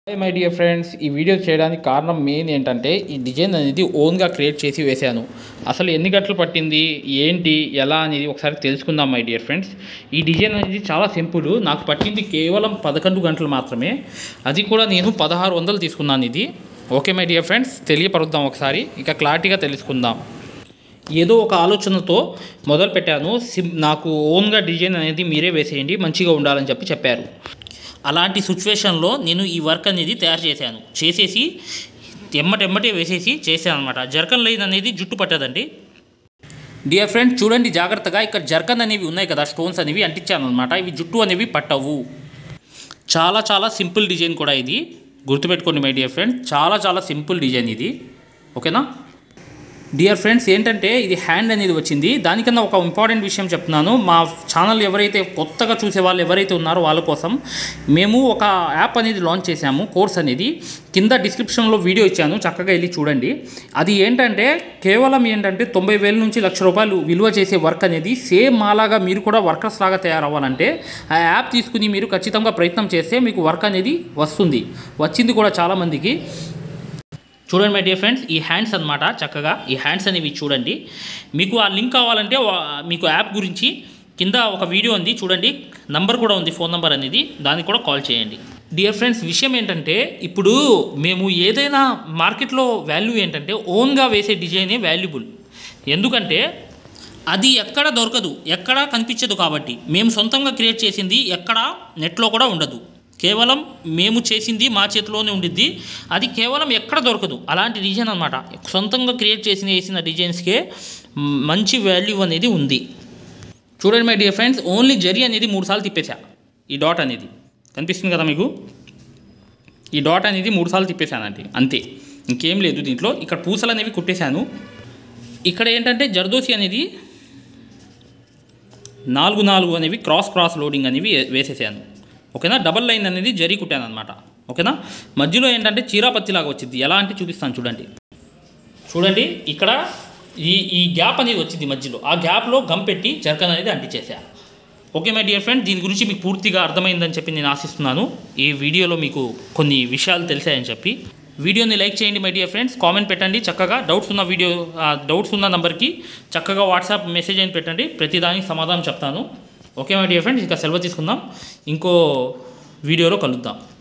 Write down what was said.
hi my dear friends ఈ video చేయడానికి కారణం మెయిన్ ఏంటంటే ఈ డిజైన్ అనేది ఓన్గా క్రియేట్ చేసి వేశాను అసలు ఎన్ని గంటలు పట్టింది ఏంటి ఎలా అనేది ఒకసారి తెలుసుకుందాం మై డియర్ ఫ్రెండ్స్ ఈ డిజైన్ అనేది చాలా సింపుల్ నాకు పట్టింది కేవలం పదకొండు గంటలు మాత్రమే అది కూడా నేను పదహారు వందలు తీసుకున్నాను ఇది ఓకే మై డియర్ ఫ్రెండ్స్ తెలియపరుద్దాం ఒకసారి ఇక క్లారిటీగా తెలుసుకుందాం ఏదో ఒక ఆలోచనతో మొదలు పెట్టాను సిమ్ నాకు ఓన్గా డిజైన్ అనేది మీరే వేసేయండి మంచిగా ఉండాలని చెప్పి చెప్పారు అలాంటి సిచ్యువేషన్లో నేను ఈ వర్క్ అనేది తయారు చేశాను చేసేసి ఎమ్మటెమ్మటే వేసేసి చేశాను అనమాట జర్కన్ లైన్ అనేది జుట్టు పట్టదండి డియర్ ఫ్రెండ్ చూడండి జాగ్రత్తగా ఇక్కడ జర్కన్ అనేవి ఉన్నాయి కదా స్టోన్స్ అనేవి అంటించాను అనమాట ఇవి జుట్టు అనేవి పట్టవు చాలా చాలా సింపుల్ డిజైన్ కూడా ఇది గుర్తుపెట్టుకోండి మై డియర్ ఫ్రెండ్ చాలా చాలా సింపుల్ డిజైన్ ఇది ఓకేనా డియర్ ఫ్రెండ్స్ ఏంటంటే ఇది హ్యాండ్ అనేది వచ్చింది దానికన్నా ఒక ఇంపార్టెంట్ విషయం చెప్తున్నాను మా ఛానల్ ఎవరైతే కొత్తగా చూసే వాళ్ళు ఎవరైతే ఉన్నారో వాళ్ళ కోసం మేము ఒక యాప్ అనేది లాంచ్ చేశాము కోర్స్ అనేది కింద డిస్క్రిప్షన్లో వీడియో ఇచ్చాను చక్కగా వెళ్ళి చూడండి అది ఏంటంటే కేవలం ఏంటంటే తొంభై వేల నుంచి లక్ష రూపాయలు విలువ చేసే వర్క్ అనేది సేమ్ మాలాగా మీరు కూడా వర్కర్స్ లాగా తయారవ్వాలంటే ఆ యాప్ తీసుకుని మీరు ఖచ్చితంగా ప్రయత్నం చేస్తే మీకు వర్క్ అనేది వస్తుంది వచ్చింది కూడా చాలామందికి చూడండి మై డియర్ ఫ్రెండ్స్ ఈ హ్యాండ్స్ అన్నమాట చక్కగా ఈ హ్యాండ్స్ అనేవి చూడండి మీకు ఆ లింక్ కావాలంటే వా- మీకు యాప్ గురించి కింద ఒక వీడియో ఉంది చూడండి నంబర్ కూడా ఉంది ఫోన్ నంబర్ అనేది దానికి కూడా కాల్ చేయండి డియర్ ఫ్రెండ్స్ విషయం ఏంటంటే ఇప్పుడు మేము ఏదైనా మార్కెట్లో వాల్యూ ఏంటంటే ఓన్గా వేసే డిజైనే వాల్యుబుల్ ఎందుకంటే అది ఎక్కడ దొరకదు ఎక్కడ కనిపించదు కాబట్టి మేము సొంతంగా క్రియేట్ చేసింది ఎక్కడ నెట్లో కూడా ఉండదు కేవలం మేము చేసింది మా చేతిలోనే ఉండిద్ది అది కేవలం ఎక్కడ దొరకదు అలాంటి డిజైన్ అనమాట సొంతంగా క్రియేట్ చేసిన వేసిన డిజైన్స్కే మ్, మంచి వాల్యూ అనేది ఉంది చూడండి my dear friends only zari అనేది మూడు సార్లు తిప్పేశా ఈ డాట్ అనేది కనిపిస్తుంది కదా మీకు ఈ డాట్ అనేది మూడు సార్లు తిప్పేశానండి అంతే ఇంకేం లేదు దీంట్లో ఇక్కడ పూసలు అనేవి కుట్టేశాను ఇక్కడ ఏంటంటే జర్దోసి అనేది నాలుగు నాలుగు అనేవి క్రాస్ క్రాస్ లోడింగ్ అనేవి వే- వేసేసాను ఓకేనా డబల్ లైన్ అనేది జరీ కుట్టాను అనమాట ఓకేనా మధ్యలో ఏంటంటే చీరాపత్తిలాగా వచ్చింది ఎలా అంటే చూపిస్తాను చూడండి చూడండి ఇక్కడ ఈ ఈ గ్యాప్ అనేది వచ్చింది మధ్యలో ఆ గ్యాప్లో గమ్ పెట్టి జర్కన్ అనేది అంటించేసా ఓకే మై డియర్ ఫ్రెండ్ దీని గురించి మీకు పూర్తిగా అర్థమైందని చెప్పి నేను ఆశిస్తున్నాను ఈ వీడియోలో మీకు కొన్ని విషయాలు తెలిసాయని చెప్పి వీడియోని లైక్ చేయండి మై డియర్ ఫ్రెండ్స్ కామెంట్ పెట్టండి చక్కగా డౌట్స్ ఉన్న వీడియో డౌట్స్ ఉన్న నంబర్కి చక్కగా వాట్సాప్ మెసేజ్ అని పెట్టండి ప్రతిదానికి సమాధానం చెప్తాను ఓకే మై డియర్ ఫ్రెండ్స్ ఇంకా సెలవు తీసుకుందాం ఇంకో వీడియోలో కలుద్దాం